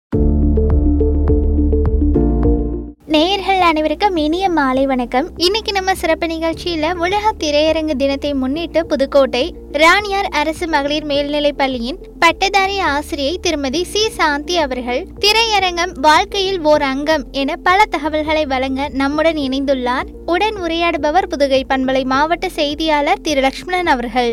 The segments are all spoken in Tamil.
நேயர்கள் அனைவருக்கும் இனிய மாலை வணக்கம் இன்னைக்கு நம்ம சிறப்பு நிகழ்ச்சியில உலக திரையரங்கு தினத்தை முன்னிட்டு புதுக்கோட்டை ராணியார் அரசு மகளிர் மேல்நிலைப் பள்ளியின் பட்டதாரி ஆசிரியை திருமதி சி சாந்தி அவர்கள் திரையரங்கம் வாழ்க்கையில் ஓர் அங்கம் என பல தகவல்களை வழங்க நம்முடன் இணைந்துள்ளார் உடன் உரையாடுபவர் புதுகை பண்பலை மாவட்ட செய்தியாளர் திரு லட்சுமணன் அவர்கள்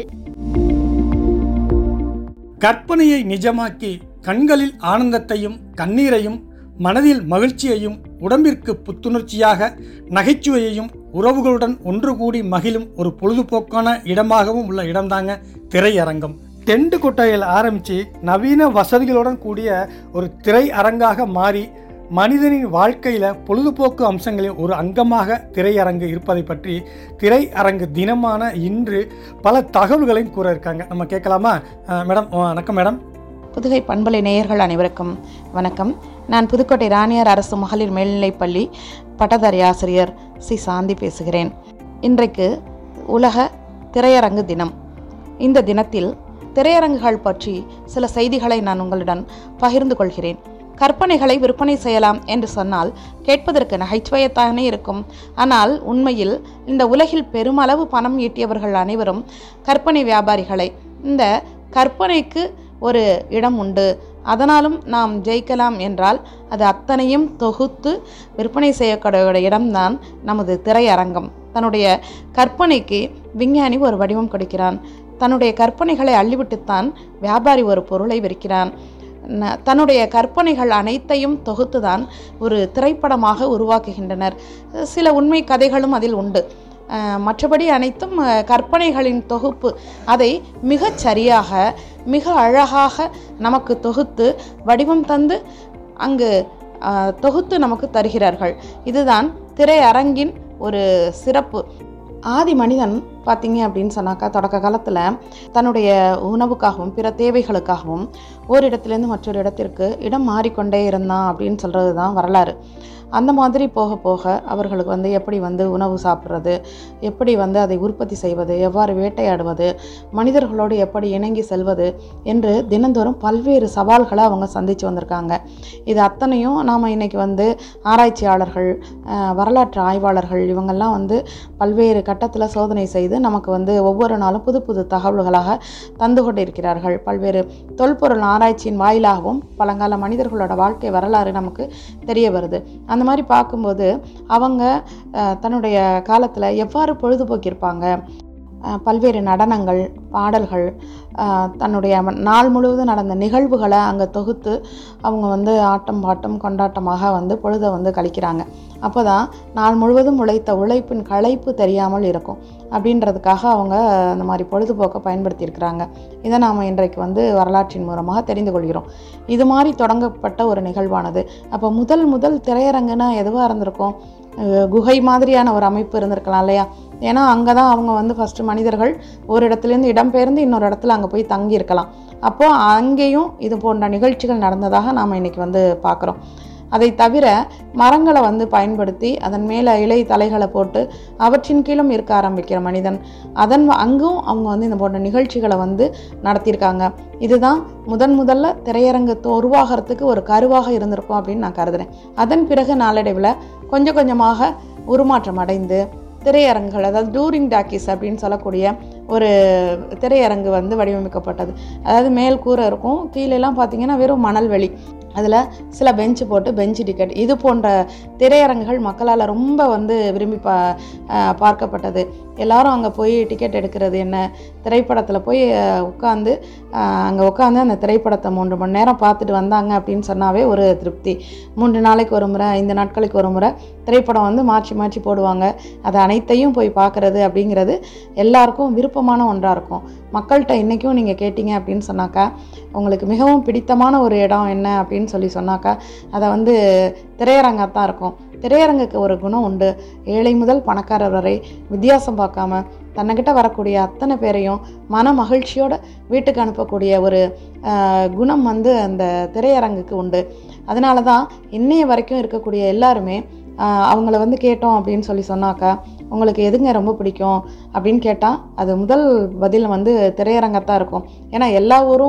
கற்பனையை நிஜமாக்கி கண்களில் ஆனந்தத்தையும் கண்ணீரையும் மனதில் மகிழ்ச்சியையும் உடம்பிற்கு புத்துணர்ச்சியாக நகைச்சுவையையும் உறவுகளுடன் ஒன்று கூடி மகிழும் ஒரு பொழுதுபோக்கான இடமாகவும் உள்ள இடம்தாங்க திரையரங்கம் டென்ட் கொட்டையில் ஆரம்பித்து நவீன வசதிகளுடன் கூடிய ஒரு திரையரங்காக மாறி மனிதனின் வாழ்க்கையில் பொழுதுபோக்கு அம்சங்களில் ஒரு அங்கமாக திரையரங்கு இருப்பதை பற்றி திரையரங்கு தினமான இன்று பல தகவல்களையும் கூற இருக்காங்க நம்ம கேட்கலாமா அஹ் மேடம் வணக்கம் மேடம் புதுகை பண்பலை நேயர்கள் அனைவருக்கும் வணக்கம் நான் புதுக்கோட்டை ராணியார் அரசு மகளிர் மேல்நிலைப் பள்ளி பட்டதாரி ஆசிரியர் சி சாந்தி பேசுகிறேன் இன்றைக்கு உலக திரையரங்கு தினம் இந்த தினத்தில் திரையரங்குகள் பற்றி சில செய்திகளை நான் உங்களுடன் பகிர்ந்து கொள்கிறேன் கற்பனைகளை விற்பனை செய்யலாம் என்று சொன்னால் கேட்பதற்கு நகைச்சுவையத்தானே இருக்கும் ஆனால் உண்மையில் இந்த உலகில் பெருமளவு பணம் ஈட்டியவர்கள் அனைவரும் கற்பனை வியாபாரிகளை இந்த கற்பனைக்கு ஒரு இடம் உண்டு அதனாலும் நாம் ஜெயிக்கலாம் என்றால் அது அத்தனையும் தொகுத்து விற்பனை செய்யக்கூடிய இடம்தான் நமது திரையரங்கம் தன்னுடைய கற்பனைக்கு விஞ்ஞானி ஒரு வடிவம் கொடுக்கிறான் தன்னுடைய கற்பனைகளை அள்ளிவிட்டுத்தான் வியாபாரி ஒரு பொருளை விற்கிறான் ந- தன்னுடைய கற்பனைகள் அனைத்தையும் தொகுத்துதான் ஒரு திரைப்படமாக உருவாக்குகின்றனர் சில உண்மை கதைகளும் அதில் உண்டு அஹ், மற்றபடி அனைத்தும் அஹ், கற்பனைகளின் தொகுப்பு அதை மிகச் சரியாக மிக அழகாக நமக்கு தொகுத்து வடிவம் தந்து அங்கு அஹ், தொகுத்து நமக்கு தருகிறார்கள் இதுதான் திரையரங்கின் ஒரு சிறப்பு ஆதி மனிதன் பார்த்தீங்க அப்படின்னு சொன்னாக்கா தொடக்க காலத்தில் தன்னுடைய உணவுக்காகவும் பிற தேவைகளுக்காகவும் ஒரு இடத்துலேருந்து மற்றொரு இடத்திற்கு இடம் மாறிக்கொண்டே இருந்தான் அப்படின்னு சொல்கிறது தான் வரலாறு அந்த மாதிரி போக போக அவர்களுக்கு வந்து எப்படி வந்து உணவு சாப்பிட்றது எப்படி வந்து அதை உற்பத்தி செய்வது எவ்வாறு வேட்டையாடுவது மனிதர்களோடு எப்படி இணங்கி செல்வது என்று தினந்தோறும் பல்வேறு சவால்களை அவங்க சந்தித்து வந்திருக்காங்க இது அத்தனையும் நாம் இன்னைக்கு வந்து ஆராய்ச்சியாளர்கள் அஹ், வரலாற்று ஆய்வாளர்கள் இவங்கெல்லாம் வந்து பல்வேறு கட்டத்தில் சோதனை செய்து நமக்கு வந்து ஒவ்வொரு நாளும் புது புது தகவல்களாக தந்து கொண்டிருக்கிறார்கள் பல்வேறு தொல்பொருள் ஆராய்ச்சியின் வாயிலாகவும் பழங்கால மனிதர்களோட வாழ்க்கை வரலாறு நமக்கு தெரிய வருது அந்த மாதிரி பார்க்கும்போது அவங்க அஹ், தன்னுடைய காலத்தில் எவ்வாறு பொழுதுபோக்கியிருப்பாங்க அஹ், பல்வேறு நடனங்கள் பாடல்கள் அஹ், தன்னுடைய ம- நாள் முழுவதும் நடந்த நிகழ்வுகளை அங்கே தொகுத்து அவங்க வந்து ஆட்டம் பாட்டம் கொண்டாட்டமாக வந்து பொழுதை வந்து கழிக்கிறாங்க அப்போ தான் நாள் முழுவதும் உழைத்த உழைப்பின் களைப்பு தெரியாமல் இருக்கும் அப்படின்றதுக்காக அவங்க அந்த மாதிரி பொழுதுபோக்கை பயன்படுத்தியிருக்கிறாங்க இதை நாம் இன்றைக்கு வந்து வரலாற்றின் மூலமாக தெரிந்து கொள்கிறோம் இது மாதிரி தொடங்கப்பட்ட ஒரு நிகழ்வானது அப்போ முதல் முதல் திரையரங்குனா எதுவாக இருந்திருக்கும் அஹ் குகை மாதிரியான ஒரு அமைப்பு இருந்திருக்கலாம் இல்லையா ஏன்னா அங்கே தான் அவங்க வந்து ஃபஸ்ட்டு மனிதர்கள் ஒரு இடத்துலேருந்து இடம்பெயர்ந்து இன்னொரு இடத்துல அங்கே போய் தங்கி இருக்கலாம் அப்போது அங்கேயும் இது போன்ற நிகழ்ச்சிகள் நடந்ததாக நாம் இன்னைக்கு வந்து பார்க்குறோம் அதை தவிர மரங்களை வந்து பயன்படுத்தி அதன் மேலே இலை தலைகளை போட்டு அவற்றின் கீழும் இருக்க ஆரம்பிக்கிற மனிதன் அதன் அங்கும் அவங்க வந்து இந்த போன்ற நிகழ்ச்சிகளை வந்து நடத்தியிருக்காங்க இதுதான் முதன் முதல்ல திரையரங்கு தோ- உருவாகிறதுக்கு ஒரு கருவாக இருந்திருக்கும் அப்படின்னு நான் கருதுறேன் அதன் பிறகு நாளடைவில் கொஞ்சம் கொஞ்சமாக உருமாற்றம் அடைந்து திரையரங்குகள் அதாவது டூரிங் டாக்கீஸ் அப்படின்னு சொல்லக்கூடிய ஒரு திரையரங்கு வந்து வடிவமைக்கப்பட்டது அதாவது மேல் கூரை இருக்கும் கீழெல்லாம் பார்த்தீங்கன்னா வெறும் மணல் வெளி அதில் சில பெஞ்சு போட்டு பெஞ்சு டிக்கெட் இது போன்ற திரையரங்குகள் மக்களால் ரொம்ப வந்து விரும்பி பா அஹ் பார்க்கப்பட்டது எல்லாரும் அங்கே போய் டிக்கெட் எடுக்கிறது என்ன திரைப்படத்தில் போய் உட்காந்து அங்கே உட்காந்து அந்த திரைப்படத்தை மூன்று மணி நேரம் பார்த்துட்டு வந்தாங்க அப்படின்னு சொன்னாவே ஒரு திருப்தி மூன்று நாளைக்கு ஒரு முறை ஐந்து நாட்களுக்கு ஒரு முறை திரைப்படம் வந்து மாற்றி மாற்றி போடுவாங்க அது அனைத்தையும் போய் பார்க்குறது அப்படிங்கிறது எல்லாருக்கும் விருப்பமான ஒன்றாக இருக்கும் மக்கள்கிட்ட இன்றைக்கும் நீங்கள் கேட்டிங்க அப்படின்னு சொன்னாக்கா உங்களுக்கு மிகவும் பிடித்தமான ஒரு இடம் என்ன அப்படின்னு சொல்லி சொன்னாக்கா அதை வந்து திரையரங்காக தான் இருக்கும் திரையரங்குக்கு ஒரு குணம் உண்டு ஏழை முதல் பணக்காரர் வரை வித்தியாசம் பார்க்காம தன்னைக்கிட்ட வரக்கூடிய அத்தனை பேரையும் மன மகிழ்ச்சியோட வீட்டுக்கு அனுப்பக்கூடிய ஒரு ஆஹ், குணம் வந்து அந்த திரையரங்குக்கு உண்டு அதனால தான் இன்னைய வரைக்கும் இருக்கக்கூடிய எல்லாருமே ஆஹ், அவங்கள வந்து கேட்டோம் அப்படின்னு சொல்லி சொன்னாக்கா உங்களுக்கு எதுங்க ரொம்ப பிடிக்கும் அப்படின்னு கேட்டால் அது முதல் பதில் வந்து திரையரங்கத்தான் இருக்கும் ஏன்னா எல்லா ஊரும்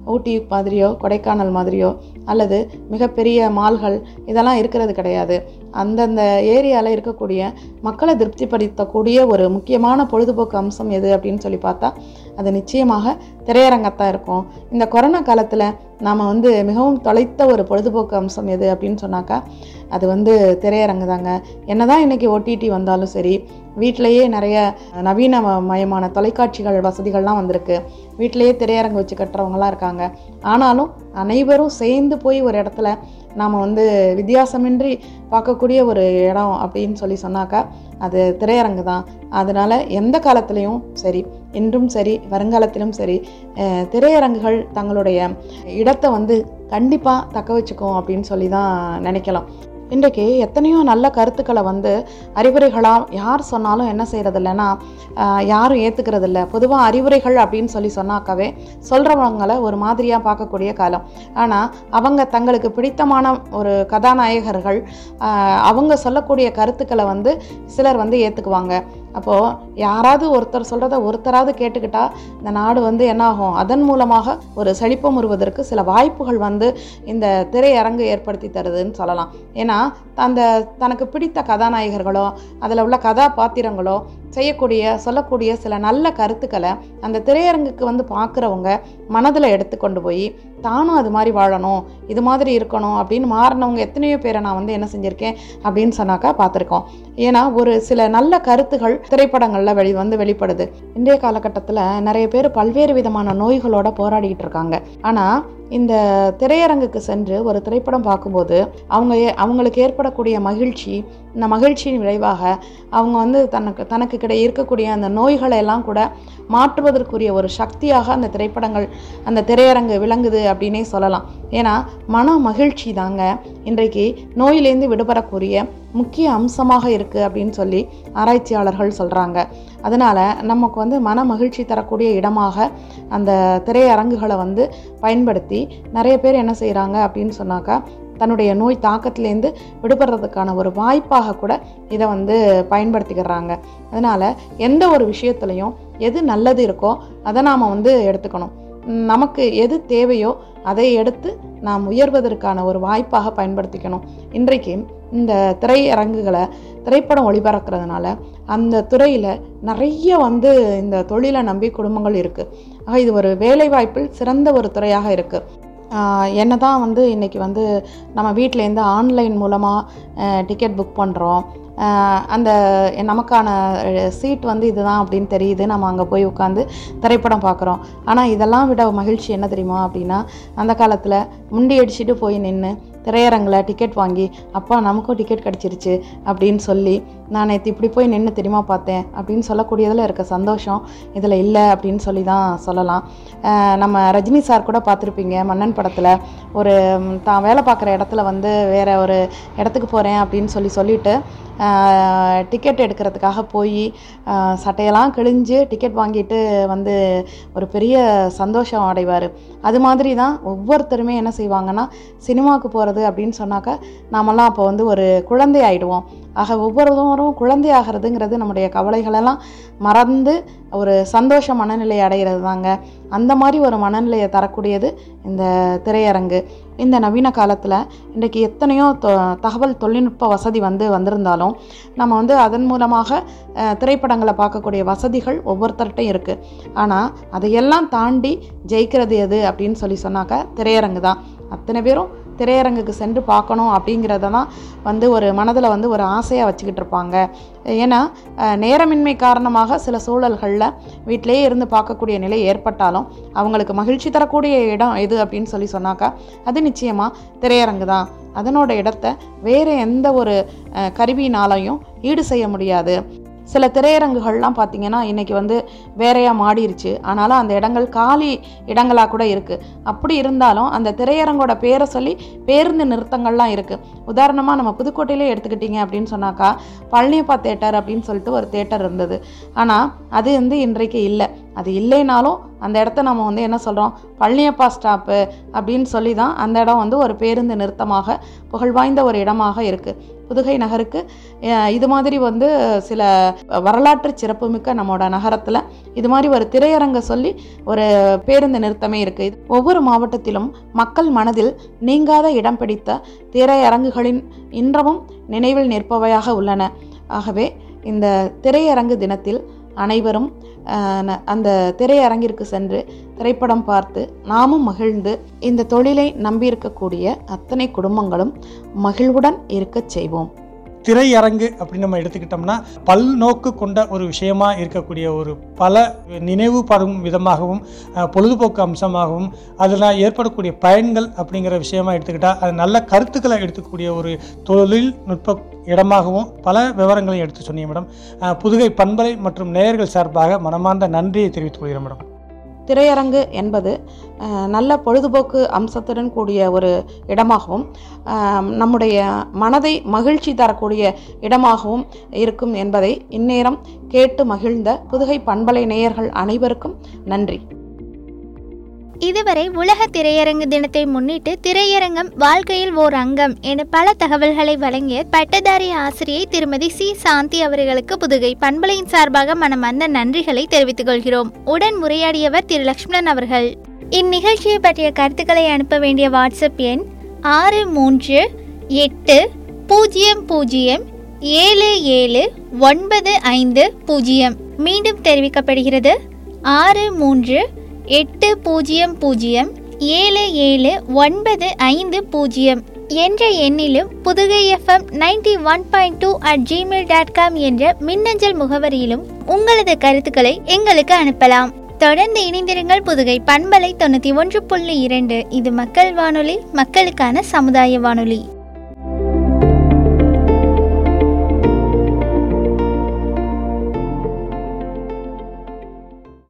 ஊட்டி மாதிரியோ கொடைக்கானல் மாதிரியோ அல்லது மிகப்பெரிய மால்கள் இதெல்லாம் இருக்கிறது கிடையாது அந்தந்த ஏரியாவில் இருக்கக்கூடிய மக்களை திருப்திப்படுத்தக்கூடிய ஒரு முக்கியமான பொழுதுபோக்கு அம்சம் எது அப்படின்னு சொல்லி பார்த்தா அது நிச்சயமாக திரையரங்கத்தான் இருக்கும் இந்த கொரோனா காலத்தில் நாம் வந்து மிகவும் தொலைத்த ஒரு பொழுதுபோக்கு அம்சம் எது அப்படின்னு சொன்னாக்கா அது வந்து திரையரங்கு தாங்க என்னதான் இன்றைக்கி ஓடிடி வந்தாலும் சரி வீட்டிலையே நிறைய நவீன ம- மயமான தொலைக்காட்சிகள் வசதிகள்லாம் வந்திருக்கு வீட்டிலையே திரையரங்கு வச்சு கட்டுறவங்களாம் இருக்காங்க ஆனாலும் அனைவரும் சேர்ந்து போய் ஒரு இடத்துல நாம் வந்து வித்தியாசமின்றி பார்க்கக்கூடிய ஒரு இடம் அப்படின்னு சொல்லி சொன்னாக்கா அது திரையரங்கு தான் அதனால் எந்த காலத்துலேயும் சரி இன்றும் சரி வருங்காலத்திலும் சரி அஹ், திரையரங்குகள் தங்களுடைய இடத்தை வந்து கண்டிப்பாக தக்க வச்சுக்கும் அப்படின்னு சொல்லி தான் நினைக்கலாம் இன்றைக்கு எத்தனையோ நல்ல கருத்துக்களை வந்து அறிவுரைகளாக யார் சொன்னாலும் என்ன செய்கிறது இல்லைன்னா ஆஹ், யாரும் ஏற்றுக்கிறது இல்லை பொதுவாக அறிவுரைகள் அப்படின்னு சொல்லி சொன்னாக்காவே சொல்கிறவங்களை ஒரு மாதிரியாக பார்க்கக்கூடிய காலம் ஆனால் அவங்க தங்களுக்கு பிடித்தமான ஒரு கதாநாயகர்கள் ஆஹ், அவங்க சொல்லக்கூடிய கருத்துக்களை வந்து சிலர் வந்து ஏற்றுக்குவாங்க அப்போது யாராவது ஒருத்தர் சொல்கிறத ஒருத்தராவது கேட்டுக்கிட்டா இந்த நாடு வந்து என்னாகும் அதன் மூலமாக ஒரு செழிப்பம் வருவதற்கு சில வாய்ப்புகள் வந்து இந்த திரையரங்கு ஏற்படுத்தி தருதுன்னு சொல்லலாம் ஏன்னா அந்த தனக்கு பிடித்த கதாநாயகர்களோ அதில் உள்ள கதாபாத்திரங்களோ செய்யக்கூடிய சொல்லக்கூடிய சில நல்ல கருத்துக்களை அந்த திரையரங்குக்கு வந்து பார்க்குறவங்க மனதில் எடுத்துக்கொண்டு போய் தானும் அது மாதிரி வாழணும் இது மாதிரி இருக்கணும் அப்படின்னு மாறினவங்க எத்தனையோ பேரை நான் வந்து என்ன செஞ்சுருக்கேன் அப்படின்னு சொன்னாக்கா பார்த்துருக்கோம் ஏன்னா ஒரு சில நல்ல கருத்துகள் திரைப்படங்களில் வெளி வந்து வெளிப்படுது இன்றைய காலகட்டத்தில் நிறைய பேர் பல்வேறு விதமான நோய்களோட போராடிக்கிட்டு இருக்காங்க ஆனால் இந்த திரையரங்குக்கு சென்று ஒரு திரைப்படம் பார்க்கும்போது அவங்க ஏ- அவங்களுக்கு ஏற்படக்கூடிய மகிழ்ச்சி இந்த மகிழ்ச்சியின் விளைவாக அவங்க வந்து தனக்கு தனக்கு கிடை இருக்கக்கூடிய அந்த நோய்களை எல்லாம் கூட மாற்றுவதற்குரிய ஒரு சக்தியாக அந்த திரைப்படங்கள் அந்த திரையரங்கு விளங்குது அப்படின்னே சொல்லலாம் ஏன்னா மன மகிழ்ச்சி தாங்க இன்றைக்கு நோயிலேருந்து விடுபடக்கூடிய முக்கிய அம்சமாக இருக்குது அப்படின்னு சொல்லி ஆராய்ச்சியாளர்கள் சொல்கிறாங்க அதனால் நமக்கு வந்து மன மகிழ்ச்சி தரக்கூடிய இடமாக அந்த திரையரங்குகளை வந்து பயன்படுத்தி நிறைய பேர் என்ன செய்கிறாங்க அப்படின்னு சொன்னாக்கா தன்னுடைய நோய் தாக்கத்திலேருந்து விடுபடுறதுக்கான ஒரு வாய்ப்பாக கூட இதை வந்து பயன்படுத்திக்கிறாங்க அதனால் எந்த ஒரு விஷயத்துலையும் எது நல்லது இருக்கோ அதை நாம் வந்து எடுத்துக்கணும் ம், நமக்கு எது தேவையோ அதை எடுத்து நாம் உயர்வதற்கான ஒரு வாய்ப்பாக பயன்படுத்திக்கணும் இன்றைக்கு இந்த திரையரங்குகளை திரைப்படம் ஒளிபரப்புறதுனால அந்த துறையில் நிறைய வந்து இந்த தொழிலை நம்பி குடும்பங்கள் இருக்குது ஆக இது ஒரு வேலைவாய்ப்பில் சிறந்த ஒரு துறையாக இருக்குது என்ன தான் வந்து இன்றைக்கி வந்து நம்ம வீட்டிலேருந்து ஆன்லைன் மூலமாக டிக்கெட் புக் பண்ணுறோம் அந்த நமக்கான சீட் வந்து இதுதான் அப்படின்னு தெரியுது நம்ம அங்கே போய் உட்காந்து திரைப்படம் பார்க்குறோம் ஆனால் இதெல்லாம் விட மகிழ்ச்சி என்ன தெரியுமா அப்படின்னா அந்த காலத்தில் முண்டி அடிச்சுட்டு போய் நின்று திரையரங்கில் டிக்கெட் வாங்கி அப்பா நமக்கும் டிக்கெட் கிடச்சிருச்சு அப்படின்னு சொல்லி நான் நேற்று இப்படி போய் நின்று தெரியுமா பார்த்தேன் அப்படின்னு சொல்லக்கூடியதில் இருக்க சந்தோஷம் இதில் இல்லை அப்படின்னு சொல்லி தான் சொல்லலாம் அஹ் நம்ம ரஜினி சார் கூட பார்த்துருப்பீங்க மன்னன் படத்தில் ஒரு ம், தான் வேலை பார்க்குற இடத்துல வந்து வேற ஒரு இடத்துக்கு போகிறேன் அப்படின்னு சொல்லி சொல்லிட்டு டிக்கெட் எடுக்கிறதுக்காக போய் சட்டையெல்லாம் கிழிஞ்சு டிக்கெட் வாங்கிட்டு வந்து ஒரு பெரிய சந்தோஷம் அடைவார் அது மாதிரி தான் ஒவ்வொருத்தருமே என்ன செய்வாங்கன்னா சினிமாவுக்கு போகிறது அப்படின்னு சொன்னாக்கா நாமெல்லாம் அப்போ வந்து ஒரு குழந்தை ஆயிடுவோம் ஆக ஒவ்வொருவரும் குழந்தை ஆகிறதுங்கிறது நம்முடைய கவலைகளெல்லாம் மறந்து ஒரு சந்தோஷ மனநிலை அடைகிறது தாங்க அந்த மாதிரி ஒரு மனநிலையை தரக்கூடியது இந்த திரையரங்கு இந்த நவீன காலத்தில் இன்றைக்கு எத்தனையோ தொ தகவல் தொழில்நுட்ப வசதி வந்து வந்திருந்தாலும் நம்ம வந்து அதன் மூலமாக அஹ், திரைப்படங்களை பார்க்கக்கூடிய வசதிகள் ஒவ்வொருத்தர்கிட்டையும் இருக்குது ஆனால் அதையெல்லாம் தாண்டி ஜெயிக்கிறது எது அப்படின்னு சொல்லி சொன்னாக்க திரையரங்கு தான் அத்தனை பேரும் திரையரங்குக்கு சென்று பார்க்கணும் அப்படிங்கிறத தான் வந்து ஒரு மனதில் வந்து ஒரு ஆசையாக வச்சுக்கிட்டு இருப்பாங்க ஏன்னா அஹ், நேரமின்மை காரணமாக சில சூழல்களில் வீட்டிலேயே இருந்து பார்க்கக்கூடிய நிலை ஏற்பட்டாலும் அவங்களுக்கு மகிழ்ச்சி தரக்கூடிய இடம் எது அப்படின்னு சொல்லி சொன்னாக்கா அது நிச்சயமாக திரையரங்கு தான் அதனோட இடத்த வேறு எந்த ஒரு அஹ், கருவியினாலையும் ஈடு செய்ய முடியாது சில திரையரங்குகள்லாம் பார்த்தீங்கன்னா இன்றைக்கி வந்து வேறையாக மாடிருச்சு ஆனாலும் அந்த இடங்கள் காலி இடங்களாக கூட இருக்குது அப்படி இருந்தாலும் அந்த திரையரங்கோட பேரை சொல்லி பேருந்து நிறுத்தங்கள்லாம் இருக்குது உதாரணமாக நம்ம புதுக்கோட்டையிலே எடுத்துக்கிட்டிங்க அப்படின்னு சொன்னாக்கா பழனியப்பா தேட்டர் அப்படின்னு சொல்லிட்டு ஒரு தேட்டர் இருந்தது ஆனால் அது வந்து இன்றைக்கு இல்லை அது இல்லைனாலும் அந்த இடத்த நம்ம வந்து என்ன சொல்கிறோம் பழனியப்பா ஸ்டாப்பு அப்படின்னு சொல்லி தான் அந்த இடம் வந்து ஒரு பேருந்து நிறுத்தமாக புகழ்வாய்ந்த ஒரு இடமாக இருக்குது புதுகை நகருக்கு அஹ், இது மாதிரி வந்து சில வரலாற்று சிறப்புமிக்க நம்மளோட நகரத்தில் இது மாதிரி ஒரு திரையரங்க சொல்லி ஒரு பேருந்து நிறுத்தமே இருக்குது ஒவ்வொரு மாவட்டத்திலும் மக்கள் மனதில் நீங்காத இடம் பிடித்த திரையரங்குகளின் இன்றமும் நினைவில் நிற்பவையாக உள்ளன ஆகவே இந்த திரையரங்கு தினத்தில் அனைவரும் அஹ், ந- அந்த திரையரங்கிற்கு சென்று திரைப்படம் பார்த்து நாமும் மகிழ்ந்து இந்த தொழிலை நம்பியிருக்கக்கூடிய அத்தனை குடும்பங்களும் மகிழ்வுடன் இருக்கச் செய்வோம் திரையரங்கு அப்படின்னு நம்ம எடுத்துக்கிட்டோம்னா பல்நோக்கு கொண்ட ஒரு விஷயமா இருக்கக்கூடிய ஒரு பல நினைவு படும் விதமாகவும் அஹ், பொழுதுபோக்கு அம்சமாகவும் அதில் ஏற்படக்கூடிய பயன்கள் அப்படிங்கிற விஷயமா எடுத்துக்கிட்டால் அது நல்ல கருத்துக்களை எடுத்துக்கூடிய ஒரு தொழில்நுட்ப இடமாகவும் பல விவரங்களையும் எடுத்து சொன்னீங்க மேடம் அஹ், புதுகை பண்பலை மற்றும் நேயர்கள் சார்பாக மனமார்ந்த நன்றியை தெரிவித்துக் கொள்கிறேன் மேடம் திரையரங்கு என்பது அஹ், நல்ல பொழுதுபோக்கு அம்சத்துடன் கூடிய ஒரு இடமாகவும் அஹ், நம்முடைய மனதை மகிழ்ச்சி தரக்கூடிய இடமாகவும் இருக்கும் என்பதை இந்நேரம் கேட்டு மகிழ்ந்த புதுகை பண்பலை நேயர்கள் அனைவருக்கும் நன்றி இதுவரை உலக திரையரங்கு தினத்தை முன்னிட்டு திரையரங்கம் வாழ்க்கையில் ஓர் அங்கம் என பல தகவல்களை வழங்கிய பட்டதாரி ஆசிரியை திருமதி சி சாந்தி அவர்களுக்கு புதுகை பண்பலையின் சார்பாக மனமார்ந்த நன்றிகளை தெரிவித்துக் கொள்கிறோம் உடன் உரையாடியவர் திரு லக்ஷ்மணன் அவர்கள் இந்நிகழ்ச்சியை பற்றிய கருத்துக்களை அனுப்ப வேண்டிய வாட்ஸ்அப் எண் ஆறு மூன்று எட்டு பூஜ்ஜியம் பூஜ்ஜியம் ஏழு ஏழு ஒன்பது ஐந்து பூஜ்ஜியம் மீண்டும் தெரிவிக்கப்படுகிறது ஆறு மூன்று எட்டு பூஜ்ஜியம் பூஜ்ஜியம் ஏழு ஏழு ஒன்பது ஐந்து பூஜ்ஜியம் என்ற எண்ணிலும் Pudukai F M ninety one point two at Gmail dot com என்ற மின்னஞ்சல் முகவரியிலும் உங்களது கருத்துக்களை எங்களுக்கு அனுப்பலாம் தொடர்ந்து இணைந்திருங்கள் புதுகை பண்பலை தொண்ணூற்றி ஒன்று புள்ளி இரண்டு இது மக்கள் வானொலி மக்களுக்கான சமுதாய வானொலி